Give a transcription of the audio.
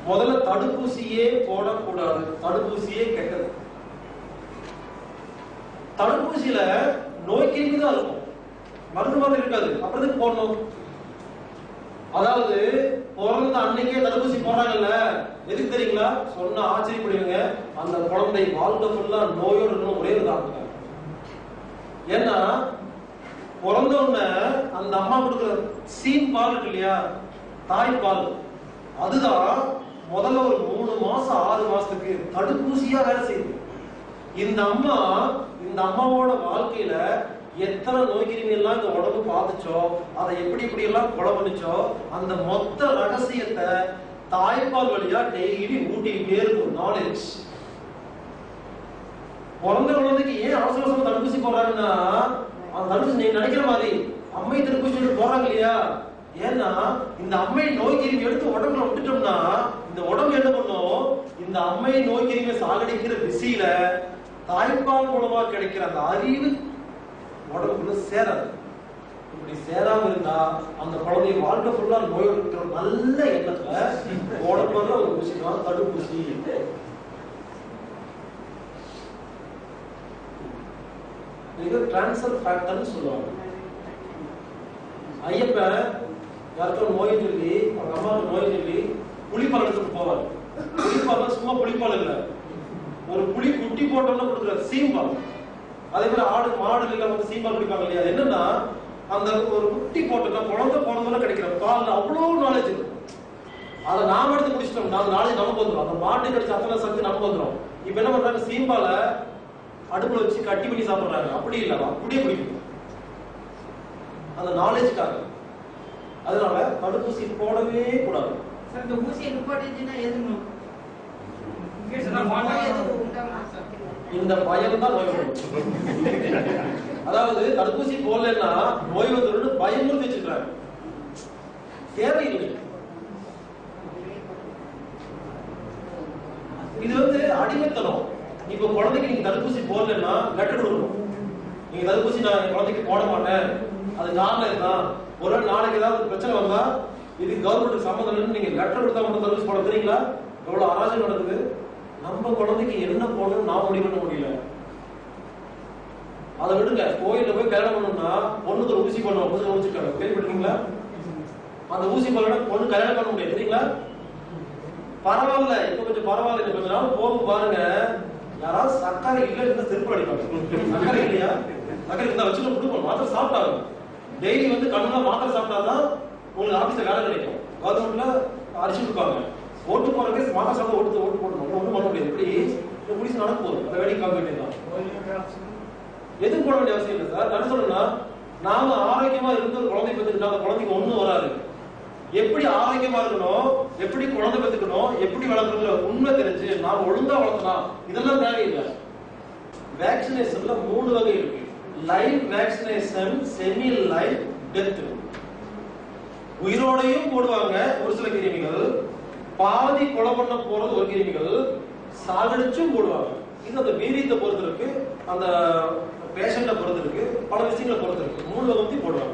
முதல்ல தடுப்பூசியே போடக்கூடாது தடுப்பூசியே கெட்டது தடுப்பூசியில நோய் கிருமி தான் இருக்கும் மருந்து மாதிரி இருக்காது அப்புறம் எதுக்கு போடணும் அதாவது பிறந்த அன்னைக்கே தடுப்பூசி போடுறாங்கல்ல எதுக்கு தெரியுங்களா சொன்னா ஆச்சரியப்படுவீங்க அந்த குழந்தை வாழ்க்கை ஃபுல்லா நோயோடு இருக்கணும் ஒரே ஒரு காரணத்துக்காக ஏன்னா பிறந்த உடனே அந்த அம்மா கொடுக்குற சீம் பால் இருக்கு இல்லையா தாய்ப்பால் அதுதான் முதல்ல ஒரு மூணு மாசம் ஆறு மாசத்துக்கு தடுப்பூசியா வேலை செய்யுது இந்த அம்மா இந்த அம்மாவோட வாழ்க்கையில எத்தனை நோய் கிருமி எல்லாம் இந்த உடம்பு பார்த்துச்சோ அதை எப்படி எப்படி எல்லாம் கொலை பண்ணுச்சோ அந்த மொத்த ரகசியத்தை தாய்ப்பால் வழியா டெய்லி ஊட்டிக்கிட்டே இருக்கும் நாலேஜ் பிறந்த குழந்தைக்கு ஏன் அவசர அவசரம் தடுப்பூசி போடுறாங்கன்னா அந்த தடுப்பூசி நீங்க நினைக்கிற மாதிரி அம்மை தடுப்பூசி எடுத்து போறாங்க இல்லையா ஏன்னா இந்த அம்மை நோய் கிருமி எடுத்து உடம்புல விட்டுட்டோம்னா இந்த உடம்பு என்ன பண்ணும் இந்த அம்மை நோய் கிருமியை சாகடிக்கிற பிஸியில தாய்ப்பால் மூலமா கிடைக்கிற அந்த அறிவு உடம்புக்குள்ள சேராது இப்படி சேராம இருந்தா அந்த குழந்தை வாழ்க்கை ஃபுல்லா நோய் இருக்கிற நல்ல எண்ணத்துல உடம்புல ஒரு ஊசி தான் தடுப்பூசி இது டிரான்ஸ்ஃபர் ஃபேக்டர்னு சொல்லுவாங்க ஐயப்பன் யாருக்கும் நோய் சொல்லி அவங்க அம்மாவுக்கு நோய் சொல்லி புளிப்பால் எடுத்துட்டு போவார் புளிப்பால் சும்மா புளிப்பால் இல்ல ஒரு புளி குட்டி போட்டோம்னா கொடுக்குற சீம்பால் அதே மாதிரி ஆடு மாடு எல்லாம் வந்து சீம்பால் குடிப்பாங்க இல்லையா அது என்னன்னா அந்த ஒரு குட்டி போட்டோம்னா குழந்தை போனதுல கிடைக்கிற பால் அவ்வளவு நாலேஜ் இருக்கும் அதை நாம எடுத்து குடிச்சிட்டோம் நாலு நாளைக்கு நமக்கு வந்துடும் அந்த மாட்டு கடிச்ச அத்தனை சக்தி நமக்கு வந்துடும் இப்ப என்ன பண்றாங்க சீம்பால அடுப்புல வச்சு கட்டி பண்ணி சாப்பிடுறாங்க அப்படி இல்ல அப்படியே குடிக்கும் அந்த நாலேஜ்க்காக அதனால தடுப்பூசி போடவே கூடாது சார் இந்த ஊசியை நிப்பாட்டிச்சுன்னா எதுணும் இதெல்லாம் நோய் மாட்டா- எதுவும் உண்டாகுமா சார்? இந்த பயம் தான் நோய் வரும் அதாவது தடுப்பூசி போடலன்னா நோய் வந்துடும் பயமுறுத்தி வச்சிருக்காங்க தேவையில்லை இது வந்து அடிமைத்தனம் இப்ப குழந்தைக்கு நீங்க தடுப்பூசி போடலன்னா லெட்டர் கொடுக்கணும் நீங்க தடுப்பூசி நான் என் குழந்தைக்கு போட மாட்டேன் அது காரணம் இதுதான் ஒரு வேளை நாளைக்கு ஏதாவது பிரச்சனை வந்தா இது கவர்மெண்ட் சம்மந்தம் இல்லைன்னு நீங்க லெட்டர் கொடுத்தா மட்டும் தடுப்பூசி போட தெரியுங்களா எவ்வளவு அராஜகம் நடக்குது நம்ம குழந்தைக்கு என்ன போடணும்னு நான் முடிவு பண்ண முடியல அதை விடுங்க கோயில்ல போய் கல்யாணம் பண்ணணும்னா பொண்ணுக்கு ஒரு ஊசி பண்ணுவோம் ஊசி ஊசிக்காங்க கேள்விப்பட்டிருக்கீங்களா அந்த ஊசி பண்ணா பொண்ணு கல்யாணம் பண்ண முடியாது தெரியுங்களா பரவாயில்ல இப்ப கொஞ்சம் பரவாயில்ல இன்னும் கொஞ்ச நாள் போகும் பாருங்க யாராவது சர்க்கரை இல்ல இருந்தா திருப்பி அடிப்பாங்க சர்க்கரை இல்லையா சர்க்கரை இருந்தா வச்சு கொடுக்கணும் மாத்திரை சாப்பிட்டாங்க டெய்லி வந்து கண்ணுல மாத்திரை சாப்பிட்டாதான் உங்களுக்கு ஆபீஸ்ல வேலை கிடைக்கும் கவர்மெண்ட்ல அரிசி கொடுப்பாங்க ஓட்டு போறதுக்கு மாத்திரை சாப்பிட ஓட்டு ஓட்டு போடணும் ஒண்ணும் பண்ண முடியாது இப்படி இந்த குடிசை நடக்க போகுது அதை வேலைக்கு பார்க்க வேண்டியதுதான் எதுவும் போட வேண்டிய அவசியம் இல்லை சார் நான் சொல்றேன்னா நாம ஆரோக்கியமா இருந்து ஒரு குழந்தை பெற்றுக்கிட்டா அந்த குழந்தைக்கு ஒண்ணும் வராது எப்படி ஆரோக்கியமா இருக்கணும் எப்படி குழந்தை பெற்றுக்கணும் எப்படி வளர்க்கணும் உண்மை தெரிஞ்சு நாம ஒழுங்கா வளர்த்தலாம் இதெல்லாம் தேவையில்லை வேக்சினேஷன்ல மூணு வகை இருக்கு live vaccination semi live dead உயிரோடையும் போடுவாங்க ஒரு சில கிருமிகள் பாதி கொலை பண்ண போறது ஒரு கிருமிகள் சாகடிச்சும் போடுவாங்க இது அந்த வீரியத்தை பொறுத்து இருக்கு அந்த பேஷண்ட பொறுத்து இருக்கு பல விஷயங்களை பொறுத்து இருக்கு மூணு வகை போடுவாங்க